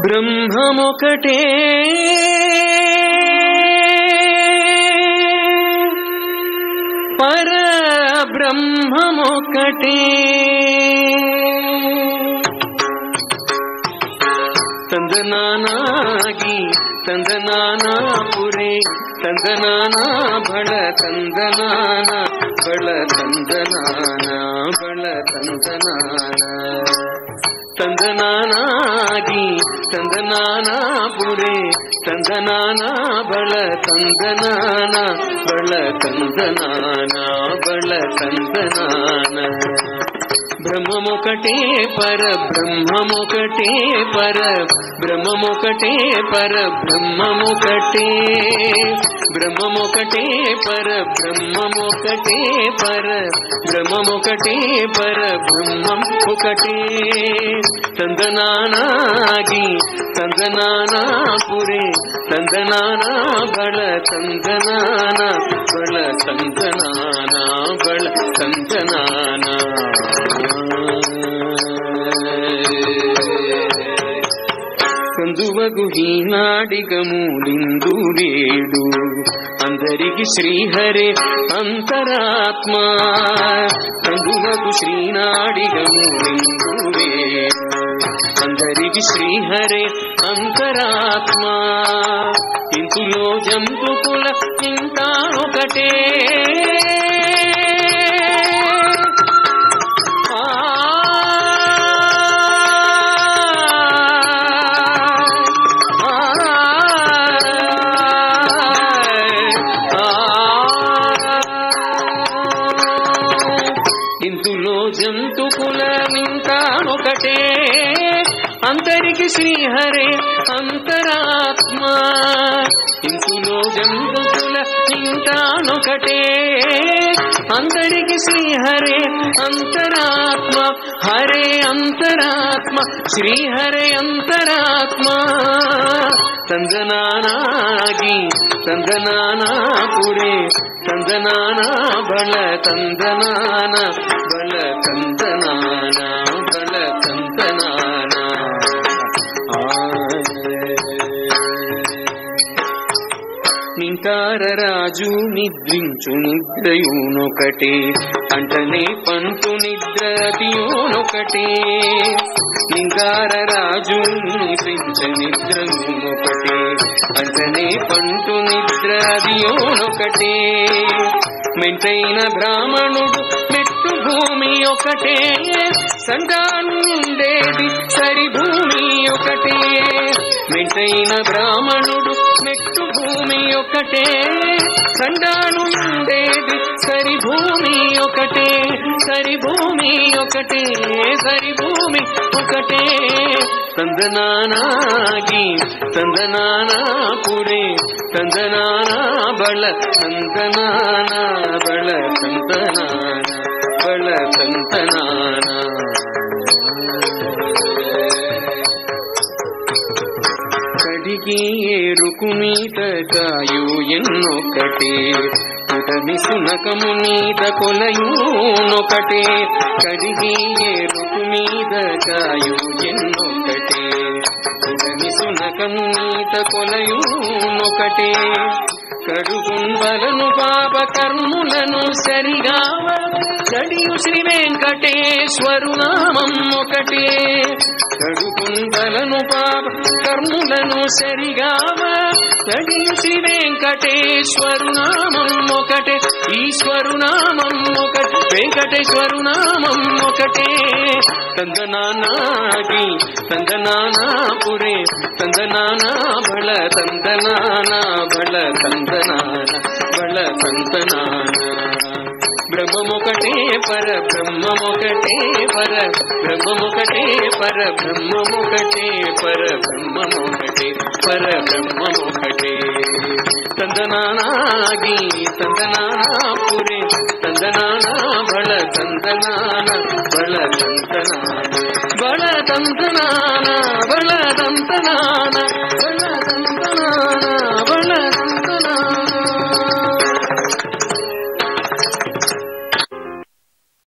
బ్రహ్మమొకటే పర బ్రహ్మమొకటే ತಂದನಾನಾಗಿ ತಂದನಾನಾ ಪುರೆ ತಂದನಾನಾ ಬಳ ತಂದನಾನ ಬಳ ತಂದನಾನ ಬಳ ತಂದನಾನ ತಂದನಾನಾಗಿ ತಂದನಾನಾ ಪುರೆ ತಂದನಾನ ಬಳ ತಂದನಾನ ಬಳ ತಂದನಾನ ಬಳ ತಂದನಾನ బ్రహ్మమొకటే పర బ్రహ్మమొకటే పర బ్రహ్మమొకటే పర బ్రహ్మమొకటే బ్రహ్మమొకటే పర బ్రహ్మమొకటే పర బ్రహ్మమొకటే పర బ్రహ్మం ఒకటే తందనానాగి తందనానా పురే తందనానా బళ తందనాన బళ తందనానా బళ తందనానా కందువగు హీనాడిగమూలిందు లేడు అందరికి శ్రీహరే అంతరాత్మ కందువగు శ్రీనాడిగమూలిందు లేడు అందరికి శ్రీహరే అంతరాత్మ ఇంతులో జంతుకుల ఇంకా ఒకటే ఇందులో జంతు కులమింకా ఒకటే అంతరికి శ్రీహరే అంతరాత్మ ఇందులో జంతు కుల ఇంకానొకటే అందరికి శ్రీహరే అంతరాత్మ హరే అంతరాత్మ శ్రీహరే అంతరాత్మ ತಂದನಾನಾಗಿ ತಂದನಾನಾ ಪುರೆ ತಂದನಾನ ಬಳ ತಂದನಾನ ಬಳ ತಂದನಾನ ಬಳ ತಂದನಾನ నింటార రాజు నిద్రించు నిద్రయునొకటే అంటనే పంటు నిద్ర అతియోనొకటే నింగార రాజు నిద్రించ నిద్రయునొకటే అంటనే పంటు నిద్ర అదియోనొకటే మెంటైన బ్రాహ్మణుడు మెట్టు భూమి ఒకటే సండానుండేది సరి భూమి ఒకటే మెంటైన బ్రాహ్మణుడు మెట్టు భూమి ఒకటే సండానుండేది సరి భూమి ఒకటే సరి భూమి ఒకటే సరి భూమి ఒకటే ತಂದನಾನಾಗಿ ತಂದನಾನ ಪುರೆ ತಂದನಾನ ಬಳ ತಂದನಾನ ಬಳ ತಂದನಾನ ಬಳ ತಂದನಾನ కడిగి ఏరుకు మీద కాయు ఎన్నొకటే పుటమి సునకము మీద కొలయునొకటే కడిగి ఏరుకు మీద కాయు ఎన్నొకటే పుటమి సునకము మీద కొలయునొకటే కడుగుంబలను పాప కర్ములను సరిగావ గడియు శ్రీ వెంకటేశ్వరు నామం ఒకటే కడుగుంబలను పాప కర్ములను సరిగావ గడియు శ్రీ వెంకటేశ్వరు నామం ఒకటే ఈశ్వరు నామం ఒకటే వెంకటేశ్వరు నామం ఒకటే తందనానాగి తందనానా పురే తందనానా బళ తందనానా బళ తందనాన బళ తందనాన బ్రహ్మమొకటే పర బ్రహ్మమొకటే పర బ్రహ్మమొకటే పర బ్రహ్మమొకటే పర బ్రహ్మమొకటే పర బ్రహ్మమొకటే తందనానాగి తందనానా పురే తందనానా బళ తందనాన బళ తందనాన బళ తందనాన బళ తందనాన